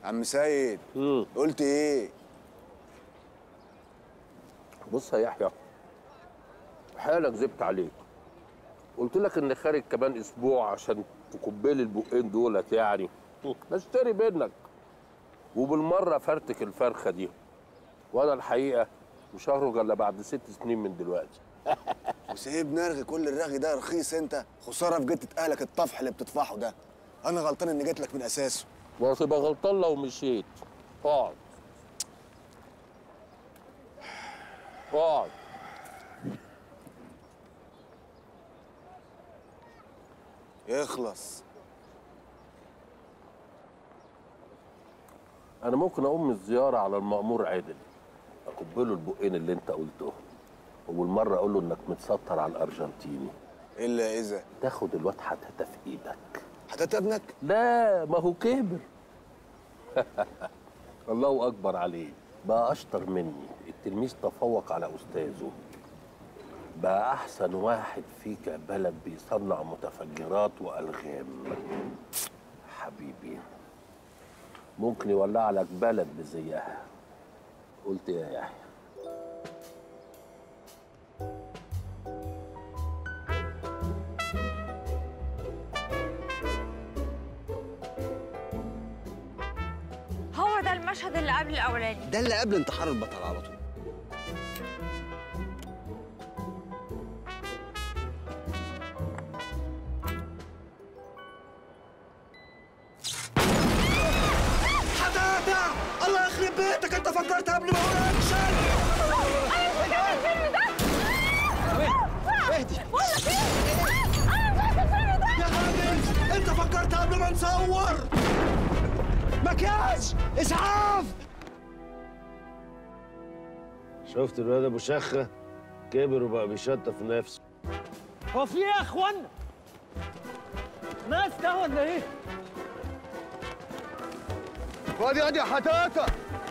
عم سيد مم. قلت ايه بص يا يحيى حالك زبت عليك قلت لك اني خارج كمان اسبوع عشان تقبلي البقين دولت يعني بشتري منك وبالمره فرتك الفرخه دي وانا الحقيقه مش هخرج الا بعد ست سنين من دلوقتي وسايب نرغي كل الرغي ده رخيص انت خساره في جتة اهلك الطفح اللي بتطفحه ده انا غلطان اني جيت لك من اساسه وهتبقى غلطان لو مشيت اقعد اقعد يخلص انا ممكن اقوم الزياره على المأمور عادل اقبله البقين اللي انت قلتهم وبالمره اقول له انك متستر على الارجنتيني الا اذا تاخد الواد حتى في ايدك حتى ابنك لا ما هو كبر الله اكبر عليه بقى اشطر مني التلميذ تفوق على استاذه بقى احسن واحد في بلد بيصنع متفجرات والغام حبيبي ممكن يولع لك بلد بزيها قلت يا يحيى هو ده المشهد اللي قبل الاولاني ده اللي قبل انتحار البطل على طول حتاتا الله يخرب بيتك انت فكرت قبل ما اقول اكشن اهدي يا راجل انت فكرت قبل ما نصور مكياج اسعاف شفت الواد ابو شخه كبر وبقى بيشطف نفسه هو في ايه يا اخوانا؟ ناس ده ولا ايه؟ وادي ادي يا حتاتا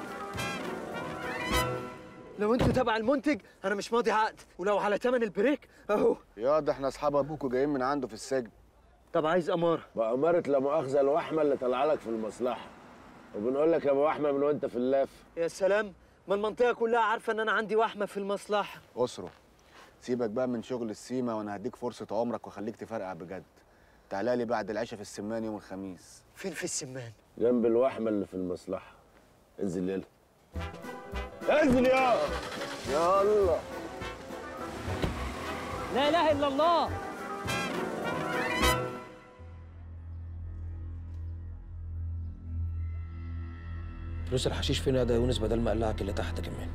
لو انتوا تبع المنتج انا مش ماضي عقد ولو على تمن البريك اهو يا ده احنا اصحاب ابوك وجايين من عنده في السجن طب عايز اماره بأمارة لا مؤاخذة الوحمة اللي طالعة لك في المصلحة وبنقول لك يا ابو وحمة من وانت في اللاف يا سلام ما المنطقه كلها عارفه ان انا عندي وحمه في المصلحه اسره سيبك بقى من شغل السيما وانا هديك فرصه عمرك واخليك تفرقع بجد تعالى لي بعد العشاء في السمان يوم الخميس فين في السمان جنب الوحمة اللي في المصلحة انزل يلا انزل يا يلا لا اله الا الله فلوس الحشيش فين يا ده يونس بدل ما اقلعك اللي تحت كمان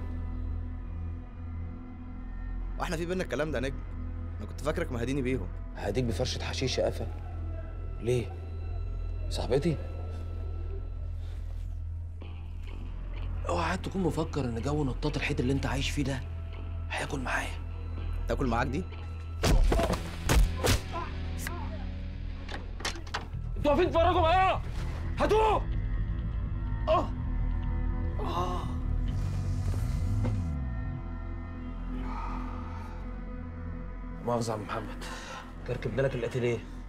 واحنا في بينا الكلام ده يا نجم انا كنت فاكرك مهديني بيهم هديك بفرشة حشيش يا قفل ليه؟ صاحبتي؟ اوعى تكون مفكر ان جو نطاط الحيط اللي انت عايش فيه ده هياكل معايا تاكل معاك دي انتوا واقفين تتفرجوا معايا هاتوه اه مؤاخذة يا عم محمد كركبنا لك الاتيليه